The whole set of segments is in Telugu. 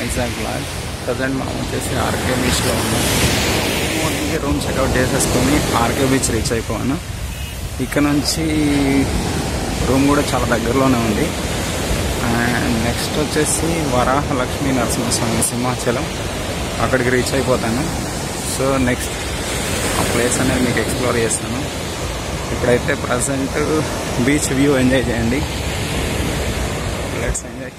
వైజాగ్ బ్లాగ్ ప్రజెంట్ మనం వచ్చేసి ఆర్కే బీచ్లో ఉన్నాం మార్నింగ్ రూమ్ చెక్అవుట్ చేసేసుకొని ఆర్కే బీచ్ రీచ్ అయిపోయాను ఇక్కడ నుంచి రూమ్ కూడా చాలా దగ్గరలోనే ఉంది అండ్ నెక్స్ట్ వచ్చేసి వరాహ లక్ష్మీ నరసింహస్వామి సింహాచలం అక్కడికి రీచ్ అయిపోతాను సో నెక్స్ట్ ఆ ప్లేస్ అనేది మీకు ఎక్స్ప్లోర్ చేస్తాను ఇప్పుడైతే ప్రజెంట్ బీచ్ వ్యూ ఎంజాయ్ చేయండి లెట్స్ ఎంజాయ్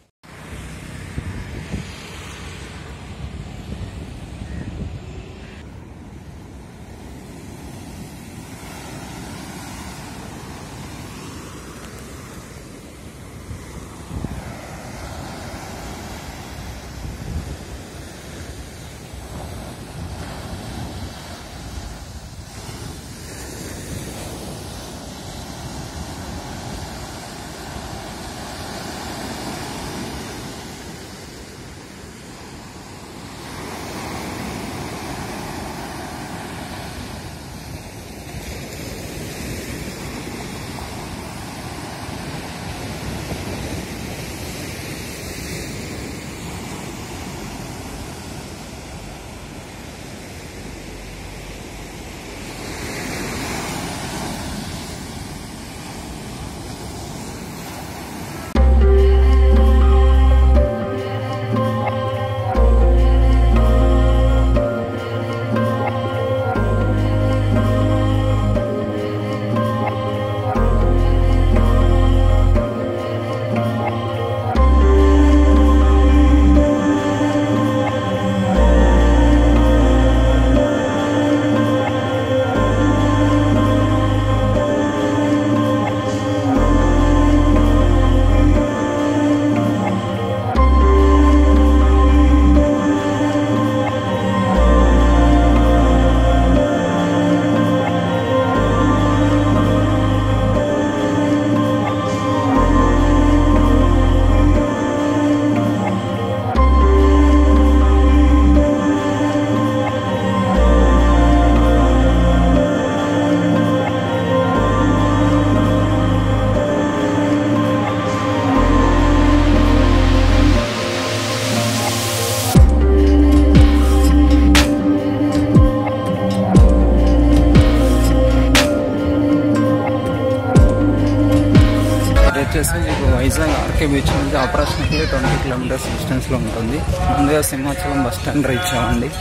ఇది వచ్చేసి మీకు వైజాగ్ ఆర్కే బీచ్ నుంచి అప్రాక్సిమేట్లీ ట్వంటీ కిలోమీటర్స్ డిస్టెన్స్లో ఉంటుంది ముందుగా సింహాచలం బస్ స్టాండ్ రీచ్ అవ్వండి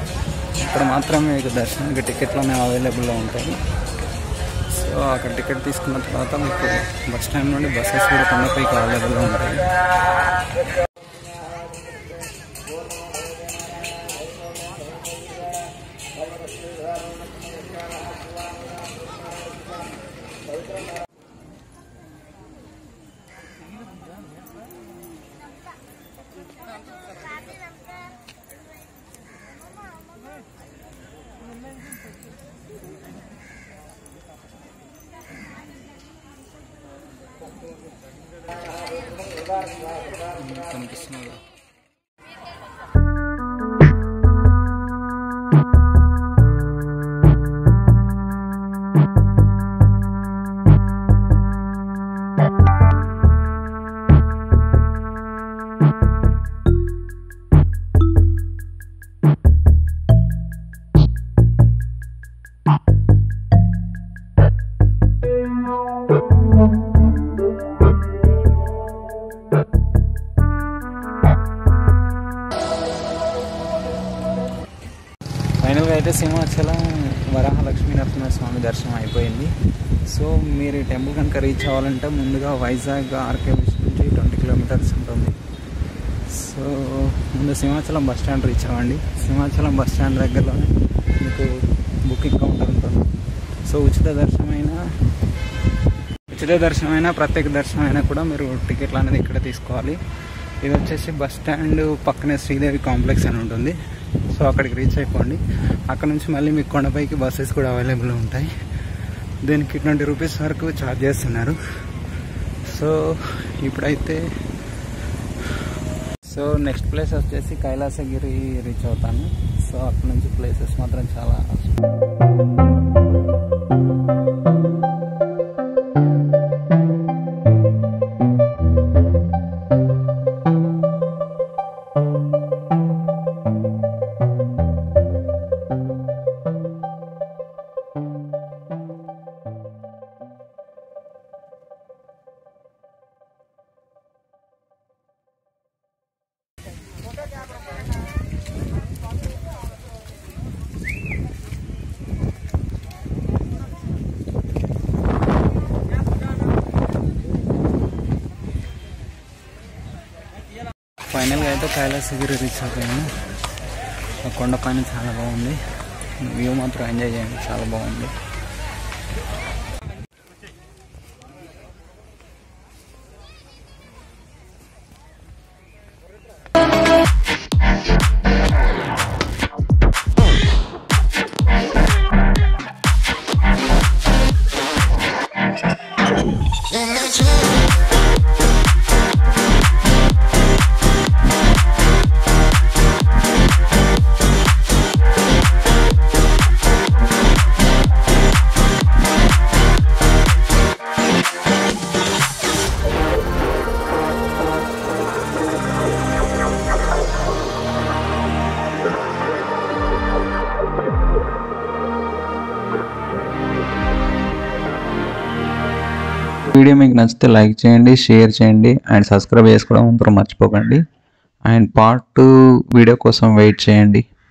ఇక్కడ మాత్రమే మీకు దర్శనానికి టికెట్లు అనేవి అవైలబుల్లో ఉంటాయి సో అక్కడ టికెట్ తీసుకున్న తర్వాత మీకు బస్ స్టాండ్ నుండి బస్సెస్ కూడా కొండపైకి అవైలబుల్లో ఉంటాయి కనిపిస్తున్నారు ఫైనల్గా అయితే సింహాచలం వరాహలక్ష్మీ నరసింహ స్వామి దర్శనం అయిపోయింది సో మీరు ఈ టెంపుల్ కనుక రీచ్ అవ్వాలంటే ముందుగా వైజాగ్ ఆర్కే బీచ్ నుంచి ట్వంటీ కిలోమీటర్స్ ఉంటుంది సో ముందు సింహాచలం బస్ స్టాండ్ రీచ్ అవ్వండి సింహాచలం బస్ స్టాండ్ దగ్గరలోనే మీకు బుకింగ్ కౌంటర్ ఉంటుంది సో ఉచిత దర్శనమైన ఉచిత దర్శనమైనా ప్రత్యేక దర్శనమైనా కూడా మీరు టికెట్లు అనేది ఇక్కడ తీసుకోవాలి ఇది వచ్చేసి బస్ స్టాండ్ పక్కనే శ్రీదేవి కాంప్లెక్స్ అని ఉంటుంది సో అక్కడికి రీచ్ అయిపోండి అక్కడ నుంచి మళ్ళీ మీకు కొండపైకి బస్సెస్ కూడా అవైలబుల్ ఉంటాయి దీనికి ట్వంటీ రూపీస్ వరకు ఛార్జ్ చేస్తున్నారు సో ఇప్పుడైతే సో నెక్స్ట్ ప్లేస్ వచ్చేసి కైలాసగిరి రీచ్ అవుతాను సో అక్కడ నుంచి ప్లేసెస్ మాత్రం చాలా ఇప్పుడైతే కైలాసగిరి రీచ్ అయిపోయాము ఆ కొండ పైన చాలా బాగుంది వ్యూ మాత్రం ఎంజాయ్ చేయండి చాలా బాగుంది వీడియో మీకు నచ్చితే లైక్ చేయండి షేర్ చేయండి అండ్ సబ్స్క్రైబ్ చేసుకోవడం మాత్రం మర్చిపోకండి అండ్ పార్ట్ టూ వీడియో కోసం వెయిట్ చేయండి